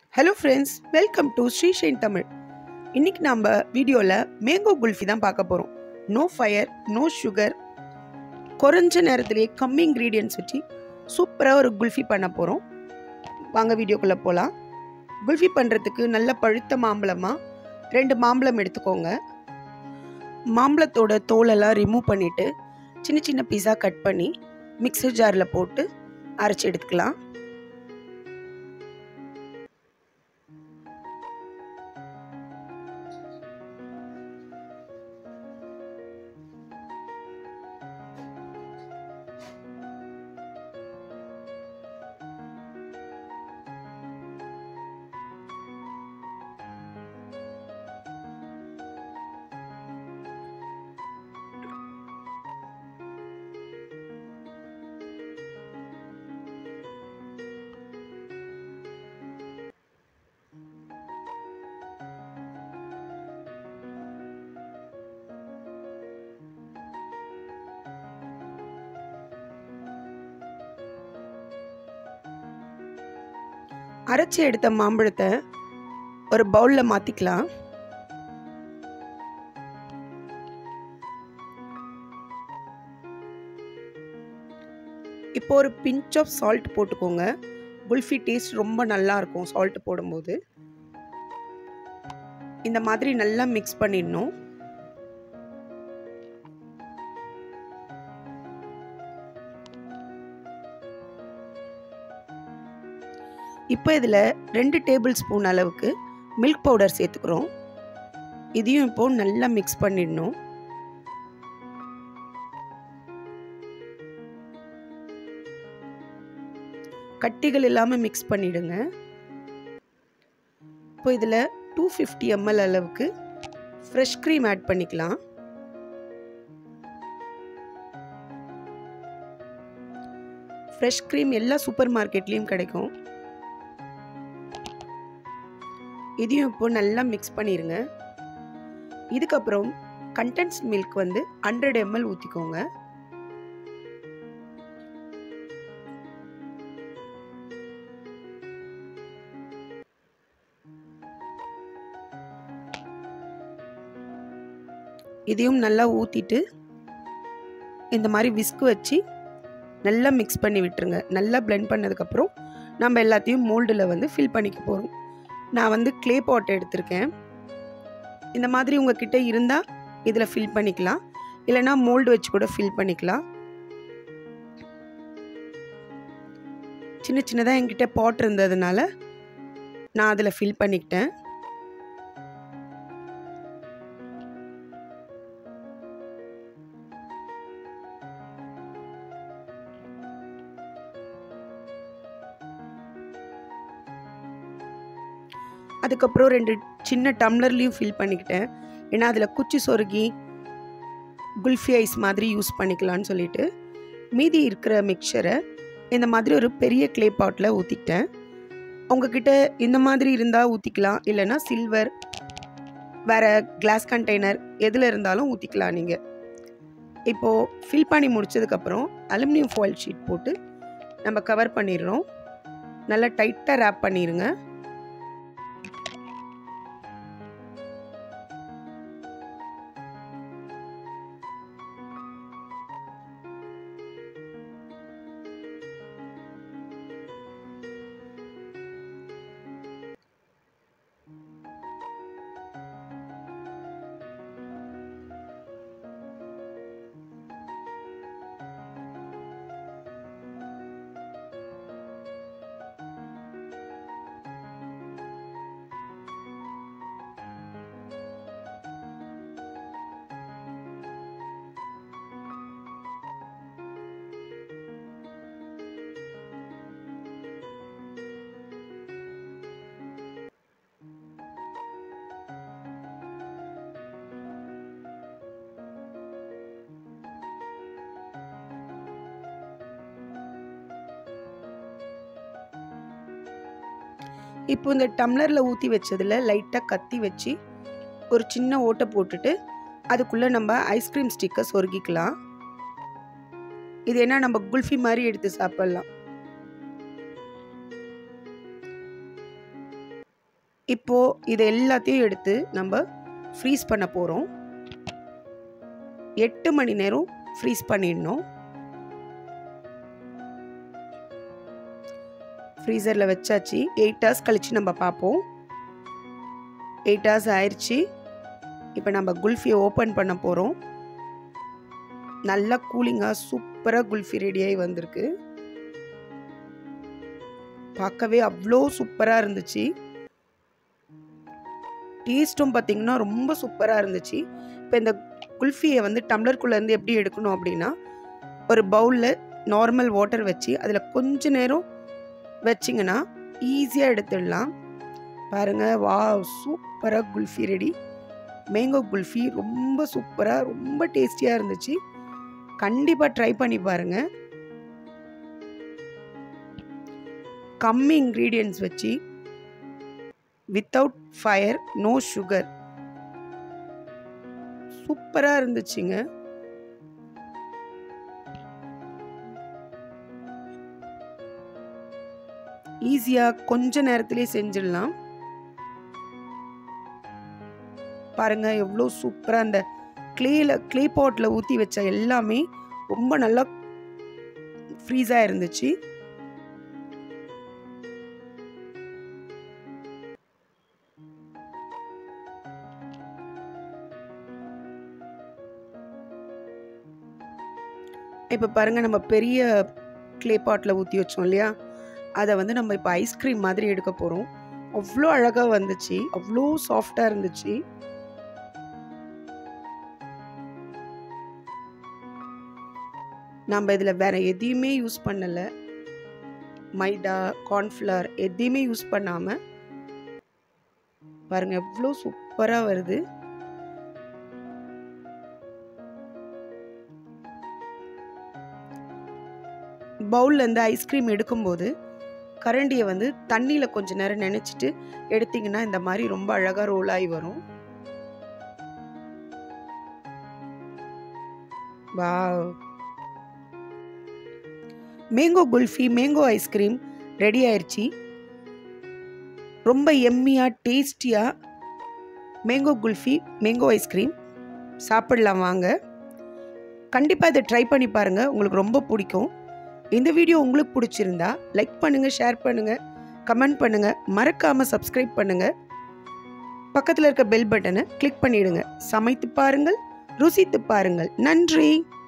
hello friends welcome to Srishine Tamil இன்னைக்கு நம்ம வீடியோவில் மேங்கோ குல்ஃபி தான் பார்க்க போகிறோம் நோ ஃபயர் நோ சுகர் குறைஞ்ச நேரத்திலேயே கம்மி இன்க்ரீடியன்ஸ் வச்சு சூப்பராக ஒரு குல்ஃபி பண்ண போகிறோம் வாங்க வீடியோக்குள்ளே போகலாம் குல்ஃபி பண்ணுறதுக்கு நல்ல பழுத்த மாம்பழமாக ரெண்டு மாம்பழம் எடுத்துக்கோங்க மாம்பழத்தோட தோலெல்லாம் ரிமூவ் பண்ணிவிட்டு சின்ன சின்ன பீஸாக கட் பண்ணி மிக்சர் ஜாரில் போட்டு அரைச்சி எடுத்துக்கலாம் அரைச்சி எடுத்த மாம்பழத்தை ஒரு பவுலில் மாற்றிக்கலாம் இப்போ ஒரு பிஞ்ச் ஆஃப் சால்ட் போட்டுக்கோங்க குல்ஃபி டேஸ்ட் ரொம்ப நல்லா இருக்கும் சால்ட் போடும்போது இந்த மாதிரி நல்லா மிக்ஸ் பண்ணிடணும் இப்போ இதில் ரெண்டு டேபிள் ஸ்பூன் அளவுக்கு மில்க் பவுடர் சேர்த்துக்கிறோம் இதையும் இப்போ நல்லா மிக்ஸ் பண்ணிடணும் கட்டிகள் இல்லாமல் மிக்ஸ் பண்ணிடுங்க இப்போ இதில் டூ ஃபிஃப்டி எம்எல் அளவுக்கு ஃப்ரெஷ் க்ரீம் ஆட் பண்ணிக்கலாம் ஃப்ரெஷ் க்ரீம் எல்லா சூப்பர் மார்க்கெட்லேயும் கிடைக்கும் இதையும் இப்போ நல்லா மிக்ஸ் பண்ணிடுங்க இதுக்கப்புறம் கண்டென்ஸ் மில்க் வந்து ஹண்ட்ரட் எம்எல் ஊற்றிக்கோங்க இதையும் நல்லா ஊற்றிட்டு இந்த மாதிரி விஸ்கு வச்சு நல்லா மிக்ஸ் பண்ணி விட்டுருங்க நல்லா பிளெண்ட் பண்ணதுக்கப்புறம் நம்ம எல்லாத்தையும் மோல்டில் வந்து ஃபில் பண்ணிக்க போகிறோம் நான் வந்து க்ளே பாட் எடுத்திருக்கேன் இந்த மாதிரி உங்ககிட்ட இருந்தால் இதில் ஃபில் பண்ணிக்கலாம் இல்லைனா மோல்டு வச்சு கூட ஃபில் பண்ணிக்கலாம் சின்ன சின்னதாக என்கிட்ட பாட் இருந்ததுனால நான் அதில் ஃபில் பண்ணிக்கிட்டேன் அதுக்கப்புறம் ரெண்டு சின்ன டம்ளர்லேயும் ஃபில் பண்ணிக்கிட்டேன் ஏன்னா அதில் குச்சி சொருகி குல்ஃபி ஐஸ் மாதிரி யூஸ் பண்ணிக்கலான்னு சொல்லிட்டு மீதி இருக்கிற மிக்சரை இந்த மாதிரி ஒரு பெரிய க்ளே பாட்டில் ஊற்றிக்கிட்டேன் உங்ககிட்ட இந்த மாதிரி இருந்தால் ஊற்றிக்கலாம் இல்லைன்னா சில்வர் வேறு கிளாஸ் கண்டெய்னர் எதில் இருந்தாலும் ஊற்றிக்கலாம் நீங்கள் இப்போது ஃபில் பண்ணி முடிச்சதுக்கப்புறம் அலுமினியம் ஃபாயில் ஷீட் போட்டு நம்ம கவர் பண்ணிடுறோம் நல்லா டைட்டாக ரேப் பண்ணிடுங்க இப்போ இந்த டம்ளரில் ஊற்றி வச்சதில் லைட்டாக கத்தி வச்சு ஒரு சின்ன ஓட்டை போட்டுட்டு அதுக்குள்ளே நம்ம ஐஸ்கிரீம் ஸ்டிக்கர் சொருகிக்கலாம் இது என்ன நம்ம குல்ஃபி மாதிரி எடுத்து சாப்பிட்லாம் இப்போது இது எல்லாத்தையும் எடுத்து நம்ம ஃப்ரீஸ் பண்ண போகிறோம் எட்டு மணி நேரம் ஃப்ரீஸ் பண்ணிடணும் ஃப்ரீசரில் வச்சாச்சு எயிட் ஹவர்ஸ் கழித்து நம்ம பார்ப்போம் எயிட் ஹவர்ஸ் ஆயிடுச்சு இப்போ நம்ம குல்ஃபியை ஓப்பன் பண்ண போகிறோம் நல்லா கூலிங்காக சூப்பராக குல்ஃபி ரெடியாகி வந்திருக்கு பார்க்கவே அவ்வளோ சூப்பராக இருந்துச்சு டேஸ்ட்டும் பார்த்திங்கன்னா ரொம்ப சூப்பராக இருந்துச்சு இப்போ இந்த குல்ஃபியை வந்து டம்ளர்க்குள்ளேருந்து எப்படி எடுக்கணும் அப்படின்னா ஒரு பவுலில் நார்மல் வாட்டர் வச்சு அதில் கொஞ்ச நேரம் வச்சிங்கன்னா ஈஸியாக எடுத்துடலாம் பாருங்கள் வா சூப்பராக குல்ஃபி ரெடி மேங்கோ குல்ஃபி ரொம்ப சூப்பராக ரொம்ப டேஸ்டியாக இருந்துச்சு கண்டிப்பாக ட்ரை பண்ணி பாருங்கள் கம்மி இன்க்ரீடியன்ஸ் வச்சு வித்தவுட் ஃபயர் நோ சுகர் சூப்பராக இருந்துச்சுங்க ஈஸியாக கொஞ்ச நேரத்திலே செஞ்சிடலாம் பாருங்க எவ்வளோ சூப்பராக அந்த க்ளேல க்ளே பாட்டில் ஊற்றி வச்ச எல்லாமே ரொம்ப நல்லா ஃப்ரீஸாக இருந்துச்சு இப்போ பாருங்கள் நம்ம பெரிய க்ளே பாட்டில் ஊற்றி வச்சோம் இல்லையா அதை வந்து நம்ம இப்போ ஐஸ்கிரீம் மாதிரி எடுக்க போகிறோம் அவ்வளோ அழகாக வந்துச்சு அவ்வளோ சாஃப்டாக இருந்துச்சு நம்ம இதில் வேற எதையுமே யூஸ் பண்ணலை மைதா கார்ன்ஃப்ளவர் எதையுமே யூஸ் பண்ணாமல் பாருங்க எவ்வளோ சூப்பராக வருது பவுல்லேருந்து ஐஸ்கிரீம் எடுக்கும்போது கரண்டியை வந்து தண்ணியில் கொஞ்ச நேரம் நினச்சிட்டு எடுத்தீங்கன்னா இந்த மாதிரி ரொம்ப அழகாக ரோல் ஆகி வரும் வா mango kulfi mango ice cream ready ஆயிடுச்சு ரொம்ப எம்மியாக டேஸ்டியாக மேங்கோ குல்ஃபி மேங்கோ ஐஸ்கிரீம் சாப்பிடலாம் வாங்க கண்டிப்பாக இதை ட்ரை பண்ணி பாருங்கள் உங்களுக்கு ரொம்ப பிடிக்கும் இந்த வீடியோ உங்களுக்கு பிடிச்சிருந்தா லைக் பண்ணுங்கள் ஷேர் பண்ணுங்கள் கமெண்ட் பண்ணுங்கள் மறக்காமல் சப்ஸ்கிரைப் பண்ணுங்கள் பக்கத்தில் இருக்க பெல் பட்டனை கிளிக் பண்ணிடுங்க சமைத்து பாருங்கள் ருசித்து பாருங்கள் நன்றி